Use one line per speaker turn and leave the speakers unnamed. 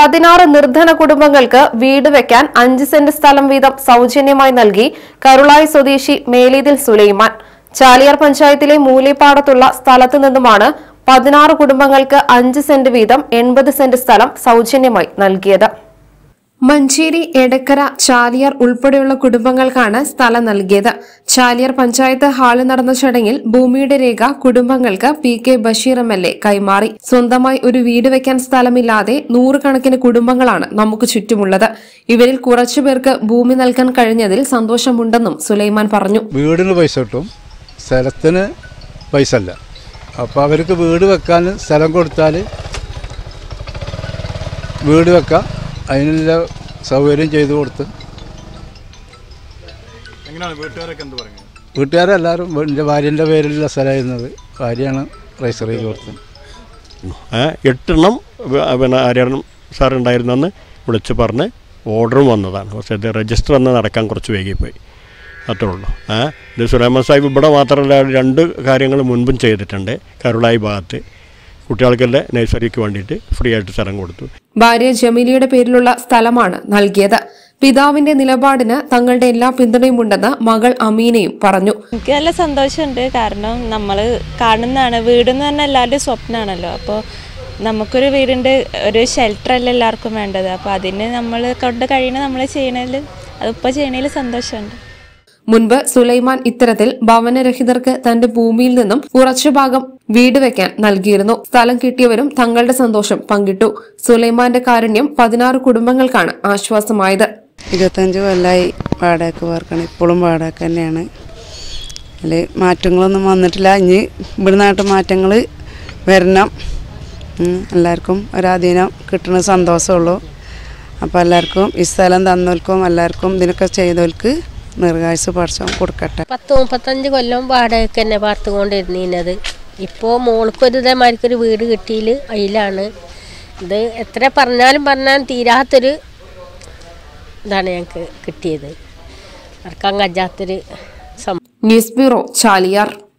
പതിനാറ് നിർധന കുടുംബങ്ങൾക്ക് വീട് വെക്കാൻ അഞ്ച് സെന്റ് സ്ഥലം വീതം സൗജന്യമായി നൽകി കരുളായി സ്വദേശി മേലീതിൽ സുലൈമാൻ ചാലിയാർ പഞ്ചായത്തിലെ മൂലേപ്പാടത്തുള്ള സ്ഥലത്തു നിന്നുമാണ് പതിനാറ് കുടുംബങ്ങൾക്ക് അഞ്ച് സെന്റ് വീതം എൺപത് സെന്റ് സ്ഥലം സൗജന്യമായി നൽകിയത് മഞ്ചേരി എടക്കര ചാലിയാർ ഉൾപ്പെടെയുള്ള കുടുംബങ്ങൾക്കാണ് സ്ഥലം നൽകിയത് ചാലിയാർ പഞ്ചായത്ത് ഹാളിൽ നടന്ന ചടങ്ങിൽ ഭൂമിയുടെ രേഖ കുടുംബങ്ങൾക്ക് P K Basheer M L A കൈമാറി സ്വന്തമായി ഒരു വീട് വെക്കാൻ സ്ഥലമില്ലാതെ നൂറുകണക്കിന് കുടുംബങ്ങളാണ് നമുക്ക് ചുറ്റുമുള്ളത് ഇവരിൽ കുറച്ചുപേർക്ക് ഭൂമി നൽകാൻ കഴിഞ്ഞതിൽ സന്തോഷമുണ്ടെന്നും സുലൈമാൻ പറഞ്ഞു
വീടിന് പൈസ കിട്ടും സ്ഥലത്തിന് പൈസ അല്ല അപ്പോൾ അവർക്ക് വീട് വെക്കാൻ സ്ഥലം കൊടുത്താൽ വീട് വെക്കാം അതിനുള്ള സൗകര്യം ചെയ്തു കൊടുത്ത്
എങ്ങനെയാണ് വീട്ടുകാരൊക്കെ എന്ത് പറഞ്ഞു
വീട്ടുകാരെല്ലാവരും എൻ്റെ ഭാര്യൻ്റെ പേരിലുള്ള സ്ഥലമായിരുന്നത് ഭാര്യയാണ് രജിസ്റ്റർ ചെയ്ത് കൊടുത്തത്
ഏ, എട്ടെണ്ണം വ- പിന്നെ ആര്യണം സാർ ഉണ്ടായിരുന്നെന്ന് വിളിച്ച് പറഞ്ഞ് ഓർഡറും വന്നതാണ് പക്ഷേ ഇത് രജിസ്റ്റർ അന്ന് നടക്കാൻ കുറച്ച് വൈകിപ്പോയി അത്രേ ഉള്ളൂ ഏ ഇത് സുലൈമാൻ സാഹിബ് ഇവിടെ മാത്രമല്ല രണ്ട് കാര്യങ്ങൾ മുൻപും ചെയ്തിട്ടുണ്ട് കരുളായി ഭാഗത്ത് കുട്ടികൾക്കെല്ലാം നഴ്സറിക്ക് വേണ്ടിയിട്ട് ഫ്രീ ആയിട്ട് സ്ഥലം കൊടുത്തു
ഭാര്യ ജമീലയുടെ പേരിലുള്ള സ്ഥലമാണ് നൽകിയത് പിതാവിന്റെ നിലപാടിന് തങ്ങളുടെ എല്ലാ പിന്തുണയുമുണ്ടെന്ന് മകൾ അമീനയും പറഞ്ഞു
എനിക്ക് നല്ല സന്തോഷമുണ്ട് കാരണം നമ്മൾ കാണുന്നതാണ് വീടെന്ന് പറഞ്ഞാൽ എല്ലാവരുടെയും സ്വപ്നമാണല്ലോ അപ്പോൾ നമുക്കൊരു വീടിൻ്റെ ഒരു ഷെൽട്ടർ അല്ല എല്ലാവർക്കും വേണ്ടത് അപ്പോൾ അതിന് നമ്മൾ കൊണ്ട് കഴിയണ നമ്മൾ ചെയ്യണതിൽ അതിപ്പോൾ ചെയ്യണതിൽ സന്തോഷമുണ്ട്
മുൻപ് സുലൈമാൻ ഇത്തരത്തിൽ ഭവനരഹിതർക്ക് തന്റെ ഭൂമിയിൽ നിന്നും കുറച്ചു ഭാഗം വീട് വെക്കാൻ നൽകിയിരുന്നു സ്ഥലം കിട്ടിയവരും തങ്ങളുടെ സന്തോഷം പങ്കിട്ടു സുലൈമാന്റെ കാരുണ്യം പതിനാറ് കുടുംബങ്ങൾക്കാണ് ആശ്വാസമായത്
ഇരുപത്തഞ്ച് കൊല്ലമായി വാടകയ്ക്ക് പാർക്കണം ഇപ്പോഴും വാടക തന്നെയാണ് അതിൽ മാറ്റങ്ങളൊന്നും വന്നിട്ടില്ല ഇനി ഇവിടുന്നായിട്ട് മാറ്റങ്ങൾ വരണം ഉം, എല്ലാവർക്കും ഒരാധീനം കിട്ടുന്ന സന്തോഷമുള്ളൂ അപ്പോൾ എല്ലാവർക്കും ഈ സ്ഥലം തന്നവർക്കും എല്ലാവർക്കും ഇതിനൊക്കെ ചെയ്തവർക്ക് നിർകാഴ്ച പഠിച്ചം കൊടുക്കട്ടെ
പത്ത് മുപ്പത്തഞ്ച് കൊല്ലം വാടകയ്ക്ക് തന്നെ പാർത്തുകൊണ്ടിരുന്നത് ഇപ്പോൾ മോൾക്കൊരു ഇതേമാതിരിക്കൊരു വീട് കിട്ടിയിൽ അതിലാണ് ഇത് എത്ര പറഞ്ഞാലും പറഞ്ഞാലും തീരാത്തൊരു ഇതാണ് ഞങ്ങൾക്ക് കിട്ടിയത് മറക്കാൻ കഴിയാത്തൊരു സം
ന്യൂസ് ബ്യൂറോ ചാലിയാർ